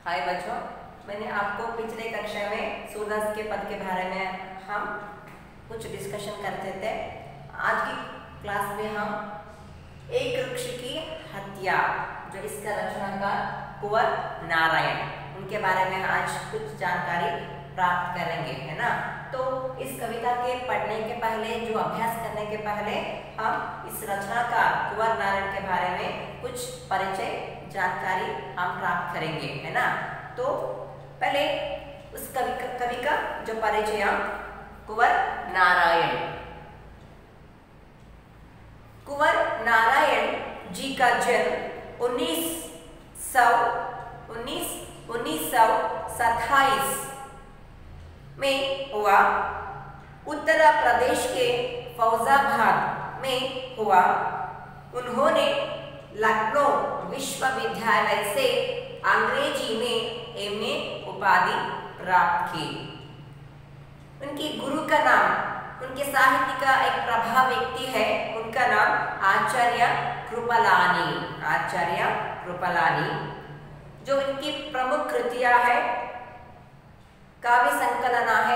हाय बच्चों मैंने आपको पिछले कक्षा में सूरदास के पद के बारे में हम कुछ डिस्कशन करते थे आज की क्लास में हम एक वृक्ष की हत्या जो इसका रचनाकार कुंवर नारायण उनके बारे में आज कुछ जानकारी प्राप्त करेंगे है ना तो इस कविता के पढ़ने के पहले जो अभ्यास करने के पहले हम इस रचनाकार कुंवर नारायण के बारे में कुछ परिचय जानकारी हम प्राप्त करेंगे है ना तो पहले उस कवि का, कवि का जो परिचय कुंवर नारायण कुंवर नारायण जी का जन्म उन्नीस सौ उन्नीस उन्नीस सौ सत्ताईस में हुआ उत्तर प्रदेश के फौजाबाद में हुआ उन्होंने लखनऊ विश्वविद्यालय से अंग्रेजी में एमए उपाधि प्राप्त की उनकी गुरु का नाम उनके साहित्य का एक प्रभाव व्यक्ति है उनका नाम आचार्य कृपलानी आचार्य कृपलानी जो इनकी प्रमुख कृतियां है काव्य संकलन है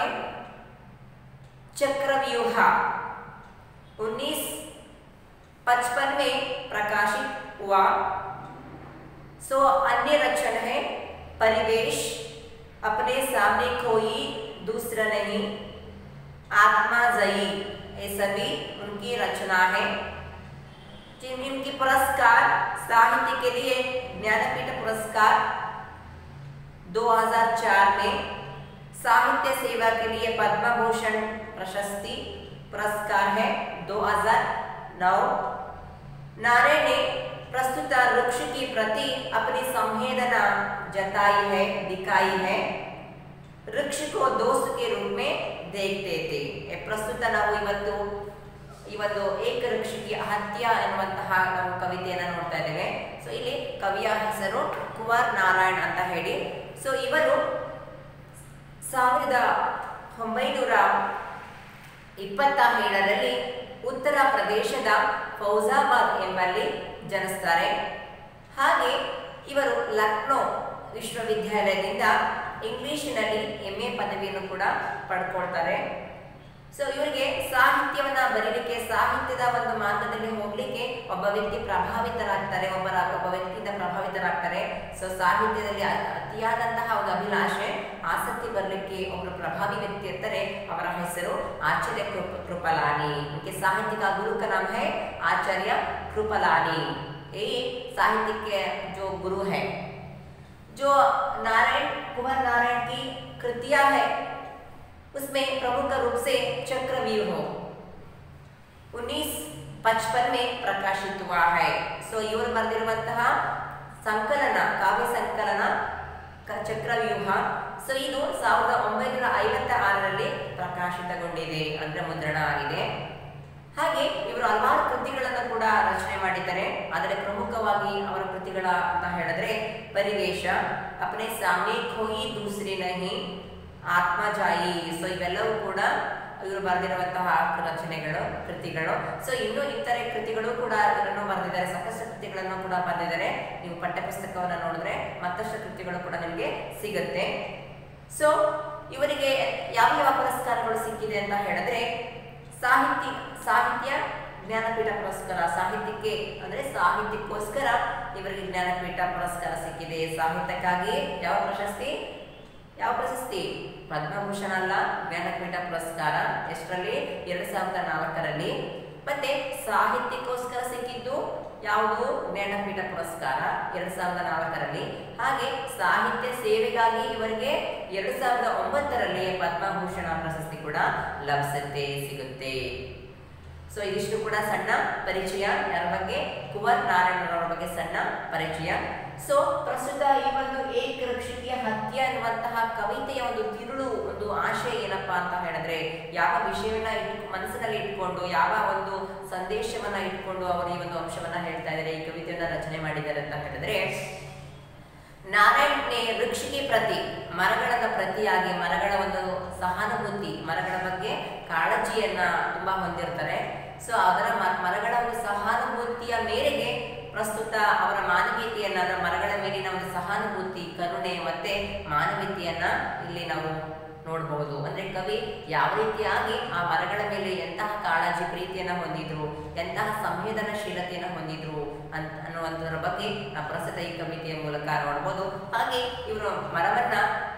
चक्रव्यूह उन्नीस पचपन में प्रकाशित हुआ सो अन्य रचन है परिवेश अपने सामने कोई दूसरा नहीं आत्मा जयी ये सभी उनकी रचना है जिन इनकी पुरस्कार साहित्य के लिए ज्ञानपीठ पुरस्कार 2004 में साहित्य सेवा के लिए पद्म भूषण प्रशस्ति पुरस्कार है 2009 नारायण ने प्रस्तुत वृक्ष की प्रति अपनी संवेदना जताई है दिखाई है ವೃಕ್ಷ ಕೋ ದೋಸ್ತ್ ಕೆ ರೂಪ ಮೇ ದೇಖ್ತೆ थे ಪ್ರಸ್ತುತ ನಾವು ಇವತ್ತು ಈ ಒಂದು ಏಕ ವೃಕ್ಷಕ್ಕೆ ಹತ್ಯ ಎನ್ನುವಂತಹ ನಾವು ಕವಿತೆಯನ್ನು ನೋಡ್ತಾ ಇದ್ದೇವೆ ಸೊ ಇಲ್ಲಿ ಕವಿಯ ಹೆಸರು ಕುಮಾರ್ ನಾರಾಯಣ್ ಅಂತ ಹೇಳಿ ಸೊ ಇವರು ಸಾವಿರದ ಒಂಬೈನೂರ ಇಪ್ಪತ್ತ ಏಳರಲ್ಲಿ ಉತ್ತರ ಪ್ರದೇಶದ ಫೌಜಾಬಾದ್ ಎಂಬಲ್ಲಿ ಜನಿಸ್ತಾರೆ ಹಾಗೆ ಇವರು ಲಕ್ನೋ ವಿಶ್ವವಿದ್ಯಾಲಯದಿಂದ ಇಂಗ್ಲಿಷಿನಲ್ಲಿ ಎಂ ಎ ಪದವಿಯನ್ನು ಕೂಡ ಪಡ್ಕೊಳ್ತಾರೆ ಸೊ ಇವರಿಗೆ ಸಾಹಿತ್ಯವನ್ನ ಬರೀಲಿಕ್ಕೆ ಸಾಹಿತ್ಯದ ಒಂದು ಮಾರ್ಗದಲ್ಲಿ ಹೋಗ್ಲಿಕ್ಕೆ ಒಬ್ಬ ವ್ಯಕ್ತಿ ಪ್ರಭಾವಿತರಾಗ್ತಾರೆ ಒಬ್ಬರ ಒಬ್ಬ ವ್ಯಕ್ತಿಯಿಂದ ಪ್ರಭಾವಿತರಾಗ್ತಾರೆ ಸೊ ಸಾಹಿತ್ಯದಲ್ಲಿ ಅತಿಯಾದಂತಹ ಒಂದು ಅಭಿಲಾಷೆ ಆಸಕ್ತಿ ಬರಲಿಕ್ಕೆ ಒಬ್ಬರು ಪ್ರಭಾವಿ ವ್ಯಕ್ತಿ ಇರ್ತಾರೆ ಅವರ ಹೆಸರು ಆಚಾರ್ಯ ಕೃಪ ಕೃಪಲಾನಿ उनके साहित्य का गुरु का नाम है आचार्य कृपलानी ये साहित्य के जो गुरु है जो नारायण कुमार नारायण की कृतियां है उसमें प्रमुख रूप से चक्रव्यूह उन्नीस पचपन में प्रकाशित हुआ है ಸೊ ಇವರು ಬರೆದಿರುವಂತಹ ಸಂಕಲನ ಕಾವ್ಯ ಸಂಕಲನ ಚಕ್ರವ್ಯೂಹ ಸೊ ಇದು ಸಾವಿರದ ಒಂಬೈನೂರ ಐವತ್ತ ಆರರಲ್ಲಿ ಪ್ರಕಾಶಿತಗೊಂಡಿದೆ ಅಂದ್ರೆ ಮುದ್ರಣ ಆಗಿದೆ ಹಾಗೆ ಇವರು ಹಲವಾರು ಕೃತಿಗಳನ್ನು ಕೂಡ ರಚನೆ ಮಾಡಿದ್ದಾರೆ ಅದರಲ್ಲಿ ಪ್ರಮುಖವಾಗಿ ಅವರ ಕೃತಿಗಳ ಅಂತ ಹೇಳಿದ್ರೆ ಪರಿವೇಶ ಅಪನೆ ಸಾಮ್ನೆ ಖೋಯಿ ದೂಸರಿ ನಹಿ ಆತ್ಮಜಾಯಿ ಸೊ ಇವೆಲ್ಲವೂ ಕೂಡ ಇವರು ಬರೆದಿರುವಂತಹ ರಚನೆಗಳು ಕೃತಿಗಳು ಸೊ ಇನ್ನು ಇತರೆ ಕೃತಿಗಳು ಕೂಡ ಇವರನ್ನು ಬರೆದಿದ್ದಾರೆ ಸಾಕಷ್ಟು ಕೃತಿಗಳನ್ನು ಕೂಡ ಬರೆದಿದ್ದಾರೆ ನೀವು ಪಠ್ಯಪುಸ್ತಕವನ್ನು ನೋಡಿದ್ರೆ ಮತ್ತಷ್ಟು ಕೃತಿಗಳು ಕೂಡ ನಿಮಗೆ ಸಿಗುತ್ತೆ ಸೊ ಇವರಿಗೆ ಯಾವ ಯಾವ ಪುರಸ್ಕಾರಗಳು ಸಿಕ್ಕಿದೆ ಅಂತ ಹೇಳಿದ್ರೆ ಸಾಹಿತ್ಯ ಸಾಹಿತ್ಯ ಜ್ಞಾನಪೀಠ ಪುರಸ್ಕಾರ ಸಾಹಿತ್ಯಕ್ಕೆ ಅಂದ್ರೆ ಸಾಹಿತ್ಯಕ್ಕೋಸ್ಕರ ಇವರಿಗೆ ಜ್ಞಾನಪೀಠ ಪುರಸ್ಕಾರ ಸಿಕ್ಕಿದೆ ಸಾಹಿತ್ಯಕ್ಕಾಗಿ ಯಾವ ಪ್ರಶಸ್ತಿ ಯಾವ ಪ್ರಶಸ್ತಿ ಪದ್ಮಭೂಷಣ ಅಲ್ಲ ಜ್ಞಾನಪೀಠ ಪುರಸ್ಕಾರ ಎಷ್ಟರಲ್ಲಿ ಎರಡ್ ಸಾವಿರದ ನಾಲ್ಕರಲ್ಲಿ ಮತ್ತೆ ಸಾಹಿತ್ಯಕ್ಕೋಸ್ಕರ ಸಿಕ್ಕಿದ್ದು ಯಾವುದು ಜ್ಞಾನಪೀಠ ಪುರಸ್ಕಾರ ಎರಡ್ ಸಾವಿರದ ನಾಲ್ಕರಲ್ಲಿ ಹಾಗೆ ಸಾಹಿತ್ಯ ಸೇವೆಗಾಗಿ ಇವರಿಗೆ ಎರಡ್ ಸಾವಿರದ ಒಂಬತ್ತರಲ್ಲಿ ಪದ್ಮಭೂಷಣ ಪ್ರಶಸ್ತಿ ಕೂಡ ಲಭಿಸುತ್ತೆ ಸಿಗುತ್ತೆ ಸೊ ಇದಿಷ್ಟು ಕೂಡ ಸಣ್ಣ ಪರಿಚಯ ಯಾರ ಬಗ್ಗೆ ಕುವರ್ ನಾರಾಯಣರವರ ಬಗ್ಗೆ ಸಣ್ಣ ಪರಿಚಯ ಸೊ ಪ್ರಸ್ತುತ ಈ ಒಂದು ಏಕ ವೃಕ್ಷಿಯ ಹತ್ಯೆ ಅನ್ನುವಂತಹ ಕವಿತೆಯ ಒಂದು ತಿರುಳು ಒಂದು ಆಶಯ ಏನಪ್ಪಾ ಅಂತ ಹೇಳಿದ್ರೆ ಯಾವ ವಿಷಯವನ್ನ ಇಟ್ ಮನಸ್ಸಿನಲ್ಲಿ ಇಟ್ಕೊಂಡು ಯಾವ ಒಂದು ಸಂದೇಶವನ್ನ ಇಟ್ಕೊಂಡು ಅವರು ಈ ಒಂದು ಅಂಶವನ್ನ ಹೇಳ್ತಾ ಇದ್ದಾರೆ ಈ ಕವಿತೆಯನ್ನ ರಚನೆ ಮಾಡಿದ್ದಾರೆ ಅಂತ ಹೇಳಿದ್ರೆ ನಾರಾಯಣನೆ ವೃಕ್ಷಿಗೆ ಪ್ರತಿ ಮರಗಳ ಪ್ರತಿಯಾಗಿ ಮರಗಳ ಒಂದು ಸಹಾನುಭೂತಿ ಮರಗಳ ಬಗ್ಗೆ ಕಾಳಜಿಯನ್ನ ತುಂಬಾ ಹೊಂದಿರ್ತಾರೆ ಸೊ ಅದರ ಮ- ಮರಗಳ ಒಂದು ಸಹಾನುಭೂತಿಯ ಮೇರೆಗೆ ಪ್ರಸ್ತುತ ಅವರ ಮಾನವೀಯತೆಯನ್ನ ಅದರ ಮರಗಳ ಮೇಲಿನ ಒಂದು ಸಹಾನುಭೂತಿ ಕರುಣೆ ಮತ್ತೆ ಇಲ್ಲಿ ನಾವು ನೋಡಬಹುದು ಅಂದ್ರೆ ಕವಿ ಯಾವ ರೀತಿಯಾಗಿ ಆ ಮರಗಳ ಮೇಲೆ ಎಂತಹ ಕಾಳಜಿ ಪ್ರೀತಿಯನ್ನ ಹೊಂದಿದ್ರು ಎಂತಹ ಸಂವೇದನಶೀಲತೆಯನ್ನ ಹೊಂದಿದ್ರು ಅಂತ ಅನ್ನುವಂಥದ್ರ ಬಗ್ಗೆ ನಾವು ಪ್ರಸ್ತುತ ಈ ಕವಿತೆಯ ಮೂಲಕ ನೋಡ್ಬೋದು ಹಾಗೆ ಇವರು ಮರವನ್ನ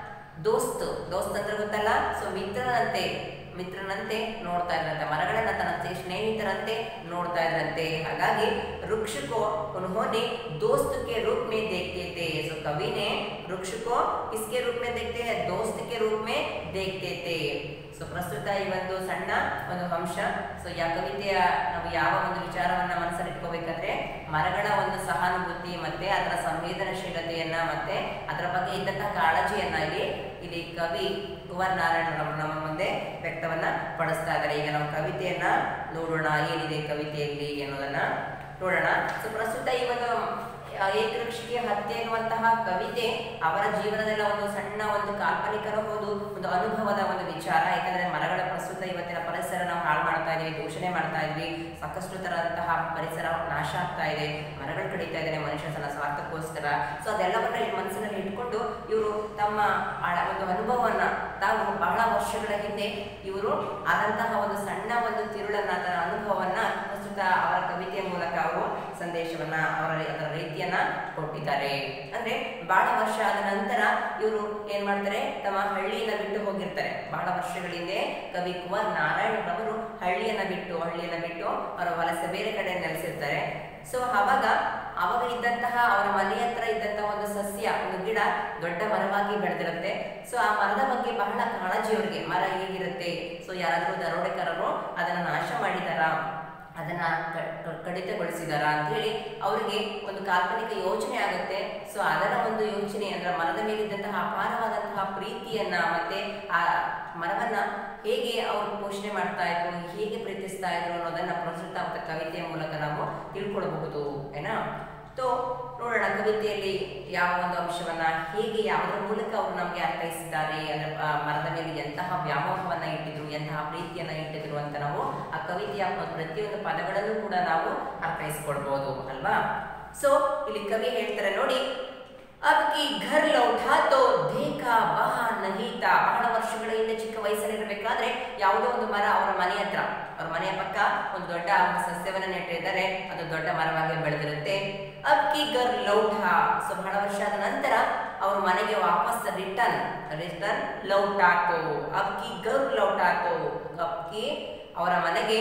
ದೋಸ್ತ್ ದೋಸ್ತ್ ಅಂದ್ರೆ ಗೊತ್ತಲ್ಲ ಸೊ ಮಿತ್ರನಂತೆ ಮಿತ್ರನಂತೆ ನೋಡ್ತಾ ಇದ್ರಂತೆ ಮರಗಳನ್ನ ತನ್ನ ಸ್ನೇಹಿತರಂತೆ ನೋಡ್ತಾ ಇದ್ರಂತೆ ಹಾಗಾಗಿ वृक्ष को उन्होंने दोस्त के रूप में देखते थे सो कवि ने वृक्ष को किसके रूप में देखते हैं दोस्त के रूप में देखते थे ಸೊ ಪ್ರಸ್ತುತ ಈ ಒಂದು ಸಣ್ಣ ಒಂದು ಅಂಶ ಸೊ ಯಾ ಕವಿತೆಯ ನಾವು ಯಾವ ಒಂದು ವಿಚಾರವನ್ನ ಮನಸ್ಸಲ್ಲಿ ಇಟ್ಕೋಬೇಕಾದ್ರೆ ಮರಗಳ ಒಂದು ಸಹಾನುಭೂತಿ ಮತ್ತೆ ಅದರ ಸಂವೇದನಶೀಲತೆಯನ್ನ ಮತ್ತೆ ಅದರ ಬಗ್ಗೆ ಇದ್ದಂತಹ ಕಾಳಜಿಯನ್ನ ಇಲ್ಲಿ ಇಲ್ಲಿ ಕವಿ ಕುವರ್ ನಾರಾಯಣ ನಮ್ಮ ಮುಂದೆ ವ್ಯಕ್ತವನ್ನ ಪಡಿಸ್ತಾ ಇದ್ದಾರೆ ಈಗ ನಾವು ಕವಿತೆಯನ್ನ ನೋಡೋಣ ಏನಿದೆ ಕವಿತೆಯಲ್ಲಿ ಅನ್ನೋದನ್ನ ನೋಡೋಣ ಸೊ ಪ್ರಸ್ತುತ ಈ ಒಂದು ಆ, ಏಕವೃಕ್ಷಿಗೆ ಹತ್ಯೆ ಎನ್ನುವಂತಹ ಕವಿತೆ ಅವರ ಜೀವನದಲ್ಲ ಒಂದು ಸಣ್ಣ ಒಂದು ಕಾಲ್ಪನಿಕರ ಹೋದು ಒಂದು ಅನುಭವದ ಒಂದು ವಿಚಾರ ಯಾಕಂದ್ರೆ ಮರಗಳ ಪ್ರಸ್ತುತ ಇವತ್ತಿನ ಪರಿಸರ ನಾವು ಹಾಳು ಮಾಡ್ತಾ ಇದೀವಿ ದೂಷಣೆ ಮಾಡ್ತಾ ಇದ್ವಿ ಸಾಕಷ್ಟು ತರದಂತಹ ಪರಿಸರ ನಾಶ ಆಗ್ತಾ ಇದೆ ಮರಗಳು ಕಡಿತಾ ಇದ್ದಾರೆ ಮನುಷ್ಯ ತನ್ನ ಸ್ವಾರ್ಥಕ್ಕೋಸ್ಕರ ಸೊ ಅದೆಲ್ಲವನ್ನ ಈ ಮನಸ್ಸಿನಲ್ಲಿ ಇಟ್ಕೊಂಡು ಇವರು ತಮ್ಮ ಆಳ ಒಂದು ಅನುಭವವನ್ನ ತಾವು ಬಹಳ ವರ್ಷಗಳ ಹಿಂದೆ ಇವರು ಆದಂತಹ ಒಂದು ಸಣ್ಣ ಒಂದು ತಿರುಳನ್ನ ತನ್ನ ಅನುಭವವನ್ನ ಪ್ರಸ್ತುತ ಅವರ ಕವಿತೆಯ ಮೂಲಕ ಅವರು ಸಂದೇಶವನ್ನ ಅವರ ಅದರ ರೀತಿಯನ್ನ ಕೊಟ್ಟಿದ್ದಾರೆ ಅಂದ್ರೆ ಬಹಳ ವರ್ಷ ಆದ ನಂತರ ಇವರು ಏನ್ ಮಾಡ್ತಾರೆ ತಮ್ಮ ಹಳ್ಳಿಯನ್ನ ಬಿಟ್ಟು ಹೋಗಿರ್ತಾರೆ ಬಹಳ ವರ್ಷಗಳ ಹಿಂದೆ ಕವಿ ಕುಮಾರ್ ನಾರಾಯಣ್ ರವರು ಹಳ್ಳಿಯನ್ನ ಬಿಟ್ಟು ಹಳ್ಳಿಯನ್ನ ಬಿಟ್ಟು ಅವರ ವಲಸೆ ಬೇರೆ ಕಡೆ ನೆಲೆಸಿರ್ತಾರೆ ಸೊ ಅವಾಗ ಅವಾಗ ಇದ್ದಂತಹ ಅವರ ಮನೆ ಹತ್ರ ಇದ್ದಂತಹ ಒಂದು ಸಸ್ಯ ಒಂದು ಗಿಡ ದೊಡ್ಡ ಮರವಾಗಿ ಬೆಳೆದಿರುತ್ತೆ ಸೊ ಆ ಮರದ ಬಗ್ಗೆ ಬಹಳ ಕಾಳಜಿ ಅವರಿಗೆ ಮರ ಹೇಗಿರುತ್ತೆ ಸೊ ಯಾರಾದರೂ ದರೋಡೆಕರರು ಅದನ್ನ ನಾಶ ಮಾಡಿದಾರಾ ಅದನ್ನ ಕ- ಕ- ಕಡಿತಗೊಳಿಸಿದಾರ ಅಂತ ಹೇಳಿ ಅವರಿಗೆ ಒಂದು ಕಾಲ್ಪನಿಕ ಯೋಚನೆ ಆಗುತ್ತೆ ಸೊ ಅದರ ಒಂದು ಯೋಚನೆ ಅಂದ್ರೆ ಮರದ ಮೇಲಿದ್ದಂತಹ ಅಪಾರವಾದಂತಹ ಪ್ರೀತಿಯನ್ನ ಮತ್ತೆ ಆ ಮರವನ್ನ ಹೇಗೆ ಅವರು ಪೋಷಣೆ ಮಾಡ್ತಾ ಇದ್ರು ಹೇಗೆ ಪ್ರೀತಿಸ್ತಾ ಇದ್ರು ಅನ್ನೋದನ್ನ ಪ್ರಸ್ತುತ ಅವರ ಕವಿತೆಯ ಮೂಲಕ ನಾವು ತಿಳ್ಕೊಳ್ಬಹುದು ಏನಾ ತೋ ನೋಡೋಣ ಕವಿತೆಯಲ್ಲಿ ಯಾವ ಒಂದು ಅಂಶವನ್ನ ಹೇಗೆ ಯಾವುದರ ಮೂಲಕ ಅವರು ನಮಗೆ ಅರ್ಥೈಸಿದ್ದಾರೆ ಅಂದ್ರೆ ಆ ಮರದ ಮೇಲೆ ಎಂತಹ ವ್ಯಾಮೋಹವನ್ನ ಇಟ್ಟಿದ್ರು ಎಂತಹ ಪ್ರೀತಿಯನ್ನ ಇಟ್ಟಿದ್ರು ಅಂತ ನಾವು ಆ ಕವಿತೆಯ ಪ್ರತಿಯೊಂದು ಪದಗಳನ್ನು ಕೂಡ ನಾವು ಅರ್ಥೈಸ್ಕೊಳ್ಬಹುದು ಅಲ್ವಾ ಸೊ ಇಲ್ಲಿ ಕವಿ ಹೇಳ್ತಾರೆ ನೋಡಿ ಅಬ್ ಕಿ ಘರ್ ಲೌಠಾ ತೋ ದೇಖಾ ವಹ ನಹೀತಾ ಬಹಳ ವರ್ಷಗಳ ಹಿಂದೆ ಚಿಕ್ಕ ವಯಸ್ಸಲ್ಲಿರಬೇಕಾದ್ರೆ ಯಾವುದೋ ಒಂದು ಮರ ಅವರ ಮನೆ ಹತ್ರ ಅವ್ರ ಮನೆಯ ಪಕ್ಕ ಒಂದು ದೊಡ್ಡ ಸಸ್ಯವನ್ನ ನೆಟ್ಟಿದ್ದಾರೆ ಅದು ದೊಡ್ಡ ಮರವಾಗಿ ಬೆಳೆದಿರುತ್ತೆ ಅಬ್ ಕಿ ಘರ್ ಲೌಠಾ ಸೊ ಬಹಳ ವರ್ಷ ಆದ ನಂತರ ಅವ್ರ ಮನೆಗೆ ವಾಪಸ್ ರಿಟರ್ನ್ ರಿಟರ್ನ್ ಲೌಟಾತೋ ಅಬ್ ಕಿ ಘರ್ ಲೌಟಾತೋ ಅಬ್ ಕಿ ಅವರ ಮನೆಗೆ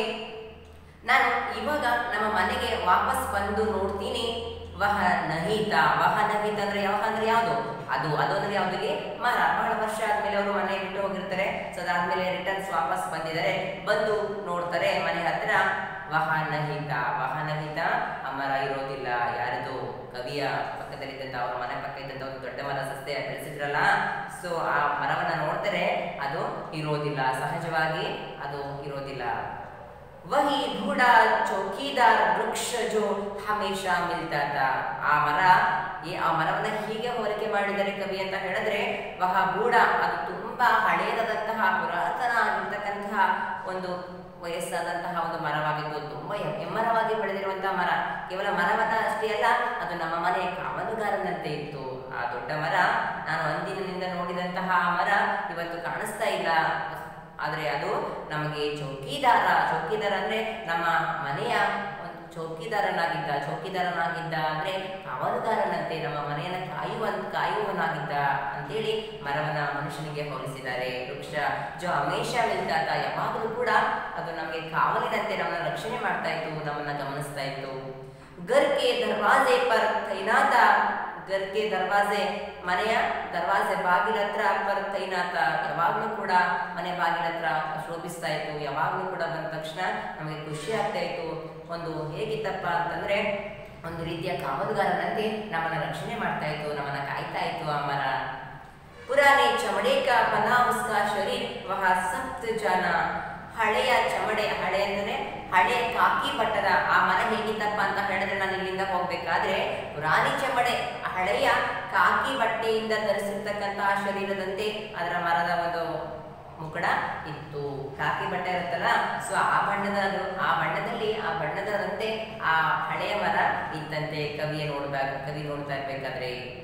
ನಾನು ಇವಾಗ ನಮ್ಮ ಮನೆಗೆ ವಾಪಸ್ ಬಂದು ನೋಡ್ತೀನಿ ವಹ ನಹಿತ ವಹ ನಹಿತ ಅಂದ್ರೆ ಯಾವ ಅಂದ್ರೆ ಯಾವುದು ಅದು ಅದು ಅಂದ್ರೆ ಯಾವ್ದು ಇಲ್ಲಿ ಮರ ಬಹಳ ವರ್ಷ ಆದ್ಮೇಲೆ ಅವರು ಮನೆ ಬಿಟ್ಟು ಹೋಗಿರ್ತಾರೆ ಸೊ ಅದಾದ್ಮೇಲೆ ರಿಟರ್ನ್ಸ್ ವಾಪಸ್ ಬಂದಿದ್ದಾರೆ ಬಂದು ನೋಡ್ತಾರೆ ಮನೆ ಹತ್ರ ವಹ ನಹಿತ ವಹ ನಹಿತ ಆ ಮರ ಇರೋದಿಲ್ಲ ಯಾರದು ಕವಿಯ ಪಕ್ಕದಲ್ಲಿದ್ದಂತ ಅವ್ರ ಮನೆ ಪಕ್ಕ ಇದ್ದಂತ ಒಂದು ದೊಡ್ಡ ಮರ ಸಸ್ಯ ಬೆಳೆಸಿದ್ರಲ್ಲ ಸೊ ಆ ಮರವನ್ನ ನೋಡ್ತಾರೆ ಅದು ಇರೋದಿಲ್ಲ ಸಹಜವಾಗಿ ಅದು ಇರೋದಿಲ್ಲ वही बूढ़ा चौकीदार वृक्ष जो हमेशा मिलता था ಆ ಮರ ಈ ಆ ಮರವನ್ನ ಹೀಗೆ ಹೋಲಿಕೆ ಮಾಡಿದರೆ ಕವಿ ಅಂತ ಹೇಳಿದ್ರೆ ವಹ ಬೂಢ ಅದು ತುಂಬಾ ಹಳೆಯದಾದಂತಹ ಪುರಾತನ ಆಗಿರ್ತಕ್ಕಂತಹ ಒಂದು ವಯಸ್ಸಾದಂತಹ ಒಂದು ಮರವಾಗಿದ್ದು ತುಂಬಾ ಎ- ಎಮ್ಮರವಾಗಿ ಬೆಳೆದಿರುವಂತಹ ಮರ ಕೇವಲ ಮರವನ್ನ ಅಷ್ಟೇ ಅಲ್ಲ ಅದು ನಮ್ಮ ಮನೆಯ ಕಾವಲುಗಾರನಂತೆ ಇತ್ತು ಆ ದೊಡ್ಡ ಮರ ನಾನು ಅಂದಿನಿಂದ ನೋಡಿದಂತಹ ಆ ಮರ ಇವತ್ತು ಕಾಣಿಸ್ತಾ ಇಲ್ಲ ಆದರೆ ಅದು ನಮಗೆ ಚೌಕಿದಾರ ಚೌಕಿದಾರ ಅಂದ್ರೆ ನಮ್ಮ ಮನೆಯ ಒಂದು ಚೌಕಿದಾರನಾಗಿದ್ದ ಚೌಕಿದಾರನಾಗಿದ್ದ ಅಂದ್ರೆ ಕಾವಲುಗಾರನಂತೆ ನಮ್ಮ ಮನೆಯನ್ನ ಕಾಯುವ ಕಾಯುವವನಾಗಿದ್ದ ಅಂತೇಳಿ ಮರವನ್ನ ಮನುಷ್ಯನಿಗೆ ಹೋಲಿಸಿದ್ದಾರೆ ವೃಕ್ಷ ಜೋ ಹಮೇಶ ಮಿಲ್ತಾತ ಯಾವಾಗಲೂ ಕೂಡ ಅದು ನಮಗೆ ಕಾವಲಿನಂತೆ ನಮ್ಮನ್ನ ರಕ್ಷಣೆ ಮಾಡ್ತಾ ಇತ್ತು ನಮ್ಮನ್ನ ಗಮನಿಸ್ತಾ ಇತ್ತು घर के दरवाजे पर तैनात घर के दरवाजे ಮನೆಯ ದರ್ವಾಜೆ ಬಾಗಿಲ ಹತ್ರ ಪರ್ ತೈನಾತ ಯಾವಾಗಲೂ ಕೂಡ ಮನೆ ಬಾಗಿಲ ಹತ್ರ ಶೋಭಿಸ್ತಾ ಇತ್ತು ಯಾವಾಗಲೂ ಕೂಡ ಬಂದ ತಕ್ಷಣ ನಮಗೆ ಖುಷಿ ಆಗ್ತಾ ಇತ್ತು ಒಂದು ಹೇಗಿತ್ತಪ್ಪ ಅಂತಂದ್ರೆ ಒಂದು ರೀತಿಯ ಕಾವಲುಗಾರನಂತೆ ನಮ್ಮನ್ನ ರಕ್ಷಣೆ ಮಾಡ್ತಾ ಇತ್ತು ನಮ್ಮನ್ನ ಕಾಯ್ತಾ ಇತ್ತು ಆ ಮರ ಪುರಾನೆ ಚಮಡೆ ಕಾ ಬನಾ ಉಸ್ಕಾ ಶರೀರ್ ವಹ ಸಖ್ತ್ ಜಾನ ಹಳೆಯ ಚಮಡೆ ಹಳೆ ಅಂದರೆ ಹಳೆಯ ಕಾಕಿ ಬಟ್ಟದ ಆ ಮರ ಹೇಗಿತ್ತಪ್ಪ ಅಂತ ಹೇಳಿದ್ರೆ ನಾನು ಇಲ್ಲಿಂದ ಹೋಗ್ಬೇಕಾದ್ರೆ ಪುರಾಣಿ ಚಮಡೆ ಹಳೆಯ ಕಾಕಿ ಬಟ್ಟೆಯಿಂದ ಧರಿಸಿರ್ತಕ್ಕಂತಹ ಶರೀರದಂತೆ ಅದರ ಮರದ ಒಂದು ಮುಕುಡ ಇತ್ತು ಕಾಕಿ ಬಟ್ಟೆ ಇರುತ್ತಲ್ಲ ಸೊ ಆ ಬಣ್ಣದ ಆ ಬಣ್ಣದಲ್ಲಿ ಆ ಬಣ್ಣದಂತೆ ಆ ಹಳೆಯ ಮರ ಇತ್ತಂತೆ ಕವಿಯ ನೋಡ್ಬೇಕು ಕವಿ ನೋಡ್ತಾ ಇರ್ಬೇಕಾದ್ರೆ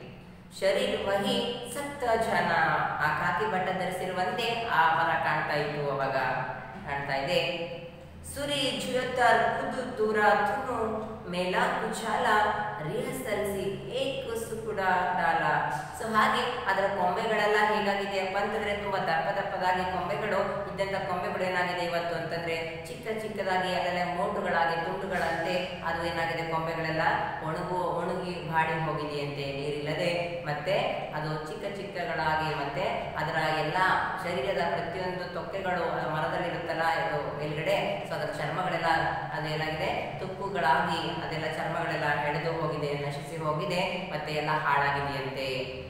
ಶರೀರ ವಹಿ ಸಕ್ತ ಜನ ಆ ಕಾಕಿ ಬಟ್ಟ ಧರಿಸಿರುವಂತೆ ಆ ಮರ ಕಾಣ್ತಾ ಇತ್ತು ಅವಾಗ ಕಾಣ್ತಾ ಇದೆ ಸುರಿ ಜುಯತರ್ ಖುದು ತೂರ ತುನು ಮೇಲಾ ಕುಚಾಲ ರಿಹರ್ಸಲ್ಸಿ ಏಕ್ ಸುಕುಡ ಡಾಲ ಸೊ ಹಾಗೆ ಅದರ ಕೊಂಬೆಗಳೆಲ್ಲ ಹೇಗಾಗಿದೆಯಪ್ಪ ಅಂತಂದ್ರೆ ತುಂಬಾ ದಪ್ಪ ದಪ್ಪದಾಗಿ ಕೊಂಬೆಗಳು ಇದ್ದಂತ ಕೊಂಬೆಗಳು ಏನಾಗಿದೆ ಇವತ್ತು ಅಂತಂದ್ರೆ ಚಿಕ್ಕ ಚಿಕ್ಕದಾಗಿ ಅಲ್ಲೆಲ್ಲ ಮೋಟುಗಳಾಗಿ ತುಂಡುಗಳಂತೆ ಅದು ಏನಾಗಿದೆ ಕೊಂಬೆಗಳೆಲ್ಲ ಒಣಗು ಒಣಗಿ ಬಾಡಿ ಹೋಗಿದೆಯಂತೆ ನೀರಿಲ್ಲದೆ ಮತ್ತೆ ಅದು ಚಿಕ್ಕ ಚಿಕ್ಕಗಳಾಗಿ ಮತ್ತೆ ಅದರ ಎಲ್ಲ ಶರೀರದ ಪ್ರತಿಯೊಂದು ತೊಕ್ಕೆಗಳು ಆ ಮರದಲ್ಲಿ ಇರುತ್ತಲ್ಲ ಇದು ಮೇಲ್ಗಡೆ ಸೊ ಅದರ ಚರ್ಮಗಳೆಲ್ಲ ಅದೇನಾಗಿದೆ ತುಕ್ಕುಗಳಾಗಿ ಅದೆಲ್ಲ ಚರ್ಮಗಳೆಲ್ಲ ಎಳೆದು ಹೋಗಿದೆ ನಶಿಸಿ ಹೋಗಿದೆ ಮತ್ತೆ ಎಲ್ಲ ಹಾಳಾಗಿದೆಯಂತೆ